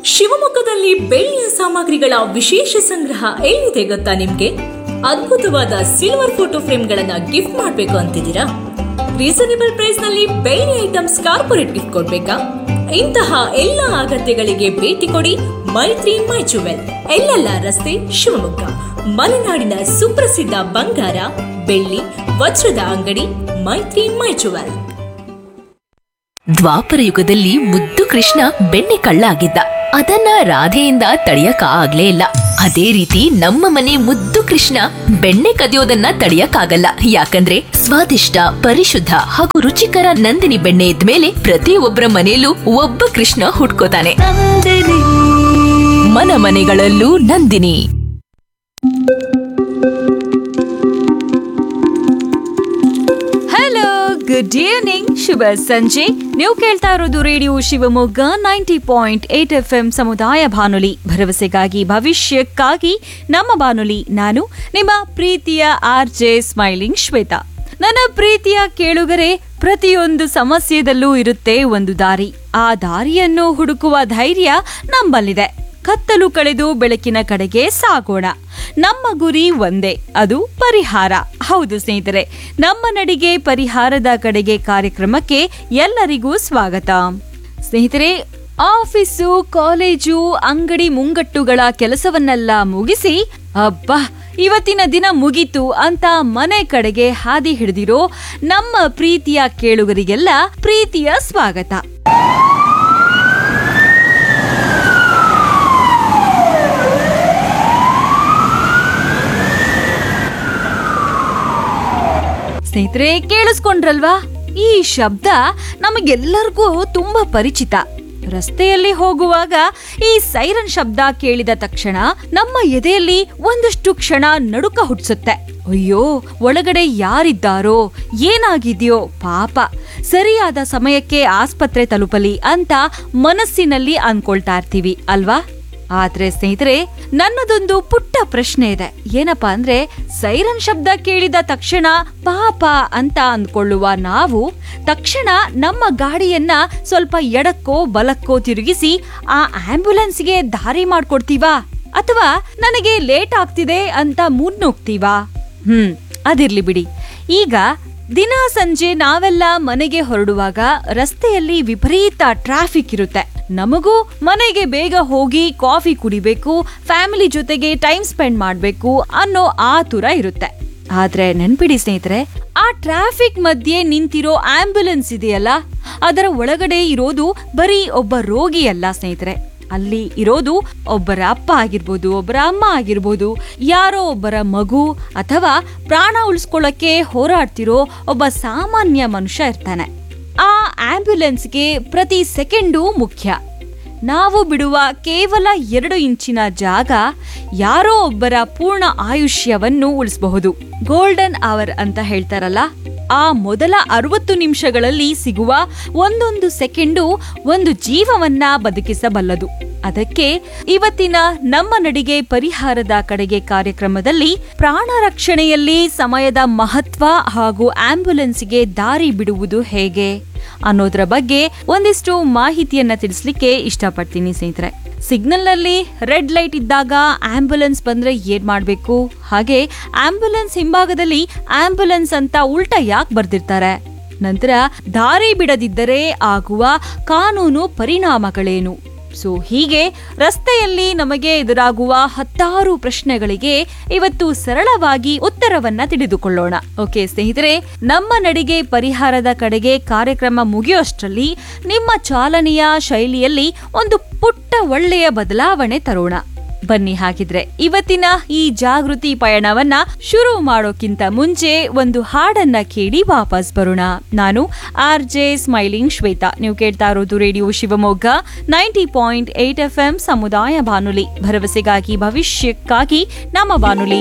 ಶಿವಮೊಗ್ಗದಲ್ಲಿ ಬೆಳ್ಳಿಯ ಸಾಮಗ್ರಿಗಳ ವಿಶೇಷ ಸಂಗ್ರಹ ಎಲ್ಲಿದೆ ಗೊತ್ತಾ ನಿಮ್ಗೆ ಅದ್ಭುತವಾದ ಸಿಲ್ವರ್ ಫೋಟೋ ಫ್ರೇಮ್ಗಳನ್ನ ಗಿಫ್ಟ್ ಮಾಡಬೇಕು ಅಂತಿದ್ದೀರಾ ರೀಸನೇಬಲ್ ಪ್ರೈಸ್ ನಲ್ಲಿ ಬೆಳ್ಳಿ ಐಟಮ್ಸ್ ಕಾರ್ಪೊರೇಟ್ ಗಿಫ್ಟ್ ಕೊಡ್ಬೇಕಾ ಇಂತಹ ಎಲ್ಲ ಅಗತ್ಯಗಳಿಗೆ ಭೇಟಿ ಕೊಡಿ ಮೈತ್ರಿ ಮೈ ಜುವೆಲ್ ಎಲ್ಲೆಲ್ಲ ರಸ್ತೆ ಶಿವಮೊಗ್ಗ ಮಲೆನಾಡಿನ ಸುಪ್ರಸಿದ್ಧ ಬಂಗಾರ ಬೆಳ್ಳಿ ವಜ್ರದ ಅಂಗಡಿ ಮೈತ್ರಿ ಮೈ ಜುವೆಲ್ ದ್ವಾಪರ ಯುಗದಲ್ಲಿ ಮುದ್ದು ಕೃಷ್ಣ ಬೆಣ್ಣೆ ಕಳ್ಳ ಆಗಿದ್ದ ಅದನ್ನ ರಾಧೆಯಿಂದ ತಡೆಯಕ ಆಗ್ಲೇ ಇಲ್ಲ ಅದೇ ರೀತಿ ನಮ್ಮ ಮನೆ ಮುದ್ದು ಕೃಷ್ಣ ಬೆಣ್ಣೆ ಕದಿಯೋದನ್ನ ತಡೆಯಕ್ಕಾಗಲ್ಲ ಯಾಕಂದ್ರೆ ಸ್ವಾದಿಷ್ಟ ಪರಿಶುದ್ಧ ಹಾಗೂ ರುಚಿಕರ ನಂದಿನಿ ಬೆಣ್ಣೆ ಇದ್ಮೇಲೆ ಪ್ರತಿಯೊಬ್ಬರ ಮನೆಯಲ್ಲೂ ಒಬ್ಬ ಕೃಷ್ಣ ಹುಟ್ಕೋತಾನೆ ಮನ ಮನೆಗಳಲ್ಲೂ ನಂದಿನಿ ಹಲೋ ಗುಡ್ ಈವ್ನಿಂಗ್ ಶುಭ ಸಂಜೆ ನೀವು ಕೇಳ್ತಾ ಇರೋದು radio Shivamogga ninety point eight F M ಸಮುದಾಯ ಬಾನುಲಿ ಭರವಸೆಗಾಗಿ ಭವಿಷ್ಯಕ್ಕಾಗಿ ನಮ್ಮ ಬಾನುಲಿ ನಾನು ನಿಮ್ಮ ಪ್ರೀತಿಯ ಆರ್ ಜೆ ಸ್ಮೈಲಿಂಗ್ ಶ್ವೇತಾ ನನ್ನ ಪ್ರೀತಿಯ ಕೇಳುಗರೆ ಪ್ರತಿಯೊಂದು ಸಮಸ್ಯೆದಲ್ಲೂ ಇರುತ್ತೆ ಒಂದು ದಾರಿ ಆ ದಾರಿಯನ್ನು ಹುಡುಕುವ ಧೈರ್ಯ ನಮ್ಮಲ್ಲಿದೆ ಕತ್ತಲು ಕಳೆದು ಬೆಳಕಿನ ಕಡೆಗೆ ಸಾಗೋಣ ನಮ್ಮ ಗುರಿ ಒಂದೇ ಅದು ಪರಿಹಾರ ಹೌದು ಸ್ನೇಹಿತರೆ ನಮ್ಮ ನಡಿಗೆ ಪರಿಹಾರದ ಕಡೆಗೆ ಕಾರ್ಯಕ್ರಮಕ್ಕೆ ಎಲ್ಲರಿಗೂ ಸ್ವಾಗತ ಸ್ನೇಹಿತರೆ ಆಫೀಸು ಕಾಲೇಜು ಅಂಗಡಿ ಮುಂಗಟ್ಟುಗಳ ಕೆಲಸವನ್ನೆಲ್ಲ ಮುಗಿಸಿ ಅಬ್ಬಾ ಇವತ್ತಿನ ದಿನ ಮುಗೀತು ಅಂತ ಮನೆ ಕಡೆಗೆ ಹಾದಿ ಹಿಡಿದಿರೋ ನಮ್ಮ ಪ್ರೀತಿಯ ಕೇಳುಗರಿಗೆಲ್ಲ ಪ್ರೀತಿಯ ಸ್ವಾಗತ ಸ್ನೇಹಿತರೆ ಕೇಳಿಸ್ಕೊಂಡ್ರಲ್ವಾ ಈ ಶಬ್ದ ನಮಗೆಲ್ಲರಿಗೂ ತುಂಬಾ ಪರಿಚಿತ ರಸ್ತೆಯಲ್ಲಿ ಹೋಗುವಾಗ ಈ ಸೈರನ್ ಶಬ್ದ ಕೇಳಿದ ತಕ್ಷಣ ನಮ್ಮ ಎದೆಯಲ್ಲಿ ಒಂದಷ್ಟು ಕ್ಷಣ ನಡುಕ ಹುಟ್ಟಿಸುತ್ತೆ ಅಯ್ಯೋ ಒಳಗಡೆ ಯಾರಿದ್ದಾರೋ ಏನಾಗಿದೆಯೋ ಪಾಪ ಸರಿಯಾದ ಸಮಯಕ್ಕೆ ಆಸ್ಪತ್ರೆ ತಲುಪಲಿ ಅಂತ ಮನಸ್ಸಿನಲ್ಲಿ ಅನ್ಕೊಳ್ತಾ ಇರ್ತೀವಿ ಅಲ್ವಾ ಆದ್ರೆ ಸ್ನೇಹಿತರೆ ನನ್ನದೊಂದು ಪುಟ್ಟ ಪ್ರಶ್ನೆ ಇದೆ ಏನಪ್ಪಾ ಅಂದ್ರೆ ಸೈರನ್ ಶಬ್ದ ಕೇಳಿದ ತಕ್ಷಣ ಪಾಪ ಅಂತ ಅಂದ್ಕೊಳ್ಳುವ ನಾವು ತಕ್ಷಣ ನಮ್ಮ ಗಾಡಿಯನ್ನ ಸ್ವಲ್ಪ ಎಡಕ್ಕೋ ಬಲಕ್ಕೋ ತಿರುಗಿಸಿ ಆ ಆಂಬ್ಯುಲೆನ್ಸ್ಗೆ ದಾರಿ ಮಾಡ್ಕೊಡ್ತೀವಾ ಅಥವಾ ನನಗೆ ಲೇಟ್ ಆಗ್ತಿದೆ ಅಂತ ಮುನ್ನುಗ್ತೀವಾ ಹ್ಮ್ ಅದಿರ್ಲಿ ಬಿಡಿ ಈಗ ದಿನ ಸಂಜೆ ನಾವೆಲ್ಲ ಮನೆಗೆ ಹೊರಡುವಾಗ ರಸ್ತೆಯಲ್ಲಿ ವಿಪರೀತ ಟ್ರಾಫಿಕ್ ಇರುತ್ತೆ ನಮಗೂ ಮನೆಗೆ ಬೇಗ ಹೋಗಿ ಕಾಫಿ ಕುಡಿಬೇಕು ಫ್ಯಾಮಿಲಿ ಜೊತೆಗೆ ಟೈಮ್ ಸ್ಪೆಂಡ್ ಮಾಡಬೇಕು ಅನ್ನೋ ಆತುರ ಇರುತ್ತೆ ಆದ್ರೆ ನೆನ್ಪಿಡಿ ಸ್ನೇಹಿತರೆ ಆ ಟ್ರಾಫಿಕ್ ಮಧ್ಯೆ ನಿಂತಿರೋ ಆಂಬ್ಯುಲೆನ್ಸ್ ಇದೆಯಲ್ಲ ಅದರ ಒಳಗಡೆ ಇರೋದು ಬರೀ ಒಬ್ಬ ರೋಗಿ ಅಲ್ಲ ಸ್ನೇಹಿತರೆ ಅಲ್ಲಿ ಇರೋದು ಒಬ್ಬರ ಅಪ್ಪ ಆಗಿರ್ಬೋದು ಒಬ್ಬರ ಅಮ್ಮ ಆಗಿರ್ಬೋದು ಯಾರೋ ಒಬ್ಬರ ಮಗು ಅಥವಾ ಪ್ರಾಣ ಉಳಿಸ್ಕೊಳ್ಳಕ್ಕೆ ಹೋರಾಡ್ತಿರೋ ಒಬ್ಬ ಸಾಮಾನ್ಯ ಮನುಷ್ಯ ಇರ್ತಾನೆ ಆ ಆಂಬ್ಯುಲೆನ್ಸ್ಗೆ ಪ್ರತಿ ಸೆಕೆಂಡು ಮುಖ್ಯ ನಾವು ಬಿಡುವ ಕೇವಲ ಎರಡು ಇಂಚಿನ ಜಾಗ ಯಾರೋ ಒಬ್ಬರ ಪೂರ್ಣ ಆಯುಷ್ಯವನ್ನು ಉಳಿಸಬಹುದು ಗೋಲ್ಡನ್ ಅವರ್ ಅಂತ ಹೇಳ್ತಾರಲ್ಲ ಆ ಮೊದಲ ಅರವತ್ತು ನಿಮಿಷಗಳಲ್ಲಿ ಸಿಗುವ ಒಂದೊಂದು ಸೆಕೆಂಡು ಒಂದು ಜೀವವನ್ನ ಬದುಕಿಸಬಲ್ಲದು ಅದಕ್ಕೆ ಇವತ್ತಿನ ನಮ್ಮ ನಡಿಗೆ ಪರಿಹಾರದ ಕಡೆಗೆ ಕಾರ್ಯಕ್ರಮದಲ್ಲಿ ಪ್ರಾಣ ರಕ್ಷಣೆಯಲ್ಲಿ ಸಮಯದ ಮಹತ್ವ ಹಾಗೂ ಆಂಬ್ಯುಲೆನ್ಸ್ಗೆ ದಾರಿ ಬಿಡುವುದು ಹೇಗೆ ಅನ್ನೋದ್ರ ಬಗ್ಗೆ ಒಂದಿಷ್ಟು ಮಾಹಿತಿಯನ್ನ ತಿಳಿಸ್ಲಿಕ್ಕೆ ಇಷ್ಟಪಡ್ತೀನಿ ಸ್ನೇಹಿತರೆ ಸಿಗ್ನಲ್ ನಲ್ಲಿ ರೆಡ್ ಲೈಟ್ ಇದ್ದಾಗ ಆಂಬ್ಯುಲೆನ್ಸ್ ಬಂದ್ರೆ ಏನ್ ಮಾಡ್ಬೇಕು ಹಾಗೆ ಆಂಬ್ಯುಲೆನ್ಸ್ ಹಿಂಭಾಗದಲ್ಲಿ ಆಂಬ್ಯುಲೆನ್ಸ್ ಅಂತ ಉಲ್ಟಾ ಯಾಕೆ ಬರ್ದಿರ್ತಾರೆ ನಂತರ ದಾರಿ ಬಿಡದಿದ್ದರೆ ಆಗುವ ಕಾನೂನು ಪರಿಣಾಮಗಳೇನು ಸೊ ಹೀಗೆ ರಸ್ತೆಯಲ್ಲಿ ನಮಗೆ ಎದುರಾಗುವ ಹತ್ತಾರು ಪ್ರಶ್ನೆಗಳಿಗೆ ಇವತ್ತು ಸರಳವಾಗಿ ಉತ್ತರವನ್ನ ತಿಳಿದುಕೊಳ್ಳೋಣ ಓಕೆ ಸ್ನೇಹಿತರೆ ನಮ್ಮ ನಡಿಗೆ ಪರಿಹಾರದ ಕಡೆಗೆ ಕಾರ್ಯಕ್ರಮ ಮುಗಿಯೋಷ್ಟರಲ್ಲಿ ನಿಮ್ಮ ಚಾಲನೆಯ ಶೈಲಿಯಲ್ಲಿ ಒಂದು ಪುಟ್ಟ ಒಳ್ಳೆಯ ಬದಲಾವಣೆ ತರೋಣ ಬನ್ನಿ ಹಾಗಿದ್ರೆ ಇವತ್ತಿನ ಈ ಜಾಗೃತಿ ಪಯಣವನ್ನ ಶುರು ಮಾಡೋಕ್ಕಿಂತ ಮುಂಚೆ ಒಂದು ಹಾಡನ್ನ ಕೇಳಿ ವಾಪಸ್ ಬರೋಣ ನಾನು ಆರ್ ಜೆ ಸ್ಮೈಲಿಂಗ್ ಶ್ವೇತಾ ನೀವು ಕೇಳ್ತಾ ಇರೋದು radio Shivamogga ninety point eight F M ಸಮುದಾಯ ಬಾನುಲಿ ಭರವಸೆಗಾಗಿ ಭವಿಷ್ಯಕ್ಕಾಗಿ ನಮ್ಮ ಬಾನುಲಿ